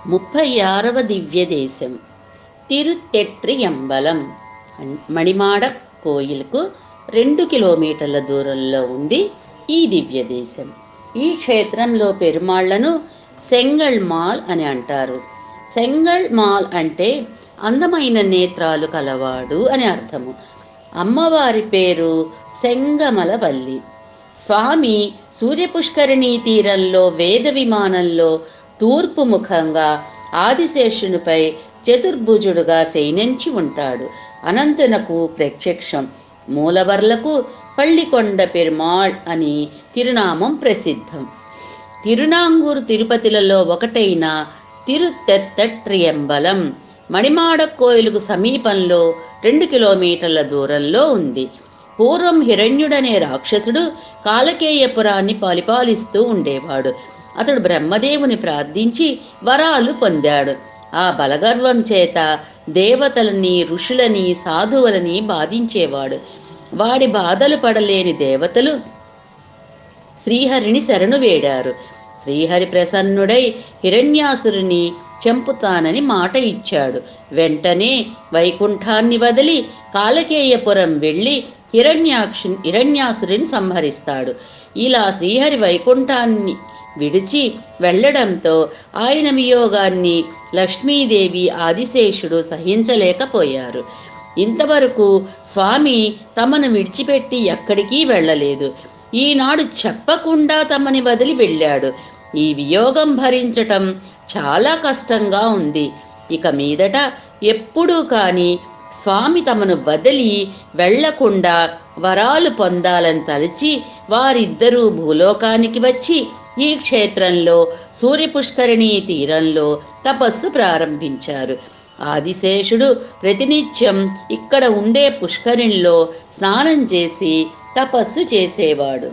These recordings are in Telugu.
ముప్పై ఆరవ దివ్య దేశం తిరుత్తెట్రియంబలం అన్- మణిమాడ కోయిలకు రెండు కిలోమీటర్ల దూరంలో ఉంది ఈ దివ్య దేశం ఈ క్షేత్రంలో పెరుమాళ్లను సెంగళ్ మాల్ అని అంటారు సెంగళ్ మాల్ అంటే అందమైన నేత్రాలు కలవాడు అని అర్థము అమ్మవారి పేరు సెంగమలవల్లి స్వామి సూర్యపుష్కరిణీ తీరంలో వేద విమానంలో తూర్పు ముఖంగా ఆదిశేషునిపై చతుర్భుజుడుగా శయనించి ఉంటాడు అనంతునకు ప్రత్యక్షం మూలవర్లకు పள்ளிకొండ పెరుమాళ్ అని తిరునామం ప్రసిద్ధం తిరునాంగూరు తిరుపతిలలో ఒకటైన తిరుతెత్తట్రియంబలం మణిమాడ కోయిలుకు సమీపంలో రెండు కిలోమీటర్ల దూరంలో ఉంది పూర్వం హిరణ్యుడనే రాక్షసుడు కాలకేయపురాన్ని పరిపాలిస్తూ ఉండేవాడు అతడు బ్రహ్మదేవుని ప్రార్థించి వరాలు పొందాడు ఆ బలగర్వం చేత దేవతలని ఋషులని సాధువులని బాధించేవాడు వాడి బాధలు పడలేని దేవతలు శ్రీహరిని శరణు వేడారు శ్రీహరి ప్రసన్నుడై హిరణ్యాసురుని చంపుతానని మాట ఇచ్చాడు వెంటనే వైకుంఠాన్ని వదిలి కాలకేయపురం వెళ్ళి హిరణ్యాక్షు హిరణ్యాసురుని సంహరిస్తాడు ఇలా శ్రీహరి వైకుంఠాన్ని విడిచి వెళ్ళడంతో ఆయన వియోగాన్ని లక్ష్మీదేవి ఆదిశేషుడు సహించలేకపోయారు ఇంతవరకు స్వామి తమను విడిచిపెట్టి ఎక్కడికి వెళ్ళలేదు ఈనాడు చెప్పకుండా తమని వదిలి వెళ్ళాడు ఈ వియోగం భరించటం చాలా కష్టంగా ఉంది ఇక మీదట ఎప్పుడూ కానీ స్వామి తమను వదిలి వెళ్లకుండా వరాలు పొందాలని తలచి వారిద్దరూ భూలోకానికి వచ్చి ఈ క్షేత్రంలో సూర్యపుష్కరిణీ తీరంలో తపస్సు ప్రారంభించారు ఆదిశేషుడు ప్రతినిత్యం ఇక్కడ ఉండే పుష్కరిణిలో స్నానం చేసి తపస్సు చేసేవాడు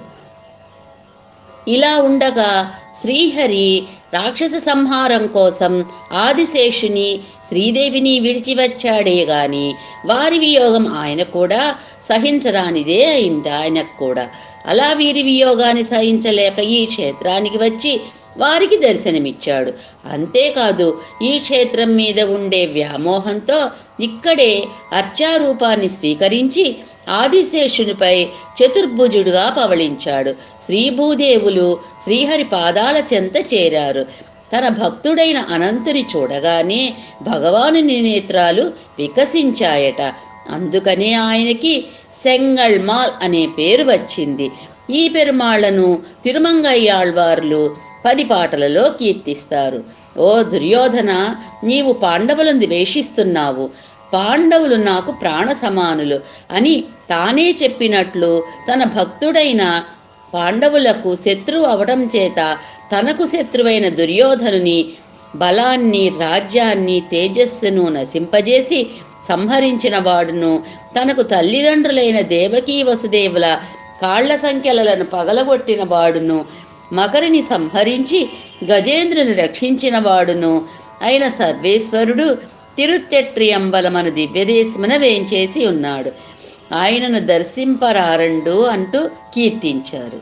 ఇలా ఉండగా శ్రీహరి రాక్షస సంహారం కోసం ఆదిశేషుని శ్రీదేవిని విడిచి వచ్చాడే గాని వారి వియోగం ఆయన కూడా సహించరానిదే అయింది ఆయనకు కూడా అలా వీరి వియోగాన్ని సహించలేక ఈ క్షేత్రానికి వచ్చి వారికి దర్శనమిచ్చాడు అంతేకాదు ఈ క్షేత్రం మీద ఉండే వ్యామోహంతో ఇక్కడే అర్చారూపాన్ని స్వీకరించి ఆదిశేషునిపై చతుర్భుజుడుగా పవళించాడు శ్రీభూదేవులు శ్రీహరి పాదాల చెంత చేరారు తన భక్తుడైన అనంతుని చూడగానే భగవానుని నేత్రాలు వికసించాయట అందుకనే ఆయనకి సెంగళ్మాల్ అనే పేరు వచ్చింది ఈ పెరుమాళ్లను తిరుమంగయ్యాళ్వార్లు పది పాటలలో కీర్తిస్తారు ఓ దుర్యోధన నీవు పాండవులను ద్వేషిస్తున్నావు పాండవులు నాకు ప్రాణ సమానులు అని తానే చెప్పినట్లు తన భక్తుడైన పాండవులకు శత్రువు అవడం చేత తనకు శత్రువైన దుర్యోధనుని బలాన్ని రాజ్యాన్ని తేజస్సును నశింపజేసి సంహరించిన వాడును తనకు తల్లిదండ్రులైన దేవకీ వసుదేవుల కాళ్ల సంఖ్యలను పగలగొట్టిన వాడును మకరిని సంహరించి గజేంద్రుని రక్షించిన వాడును అయిన సర్వేశ్వరుడు తిరుత్తెట్రియంబలమను దివ్యదేశమున వేంచేసి ఉన్నాడు ఆయనను దర్శింపరారండు అంటూ కీర్తించారు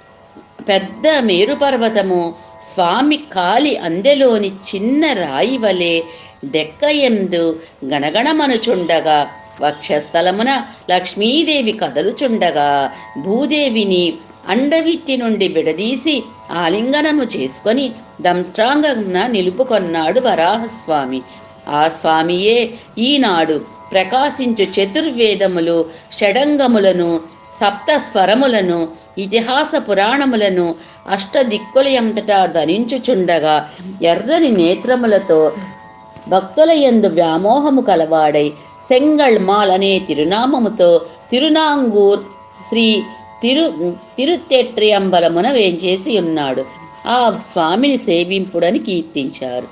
పెద్ద మేరు పర్వతము స్వామి కాలి అందెలోని చిన్న రాయి వలె డెక్కయందు గణగణమనుచుండగా వక్షస్థలమున లక్ష్మీదేవి కదలుచుండగా భూదేవిని అండవిత్తి నుండి విడదీసి ఆలింగనము చేసుకొని దంస్ట్రాంగమున నిలుపుకొన్నాడు వరాహస్వామి ఆ స్వామియే ఈనాడు ప్రకాశించు చతుర్వేదములు షడంగములను సప్త స్వరములను ఇతిహాస పురాణములను అష్టదిక్కులయంతటా ధరించుచుండగా ఎర్రని నేత్రములతో భక్తుల యందు వ్యామోహము కలవాడై సెంగళ్ మాల్ అనే తిరునామముతో తిరునాంగూర్ శ్రీ తిరు తిరుత్తెట్రియంబలమున వేంచేసి ఉన్నాడు ఆ స్వామిని సేవింపుడని కీర్తించారు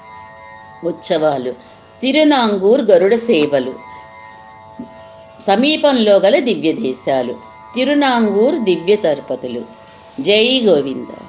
ఉత్సవాలు తిరునాంగూర్ గరుడ సేవలు సమీపంలో గల దివ్య దేశాలు తిరునాంగూర్ దివ్య తరుపతులు జై గోవింద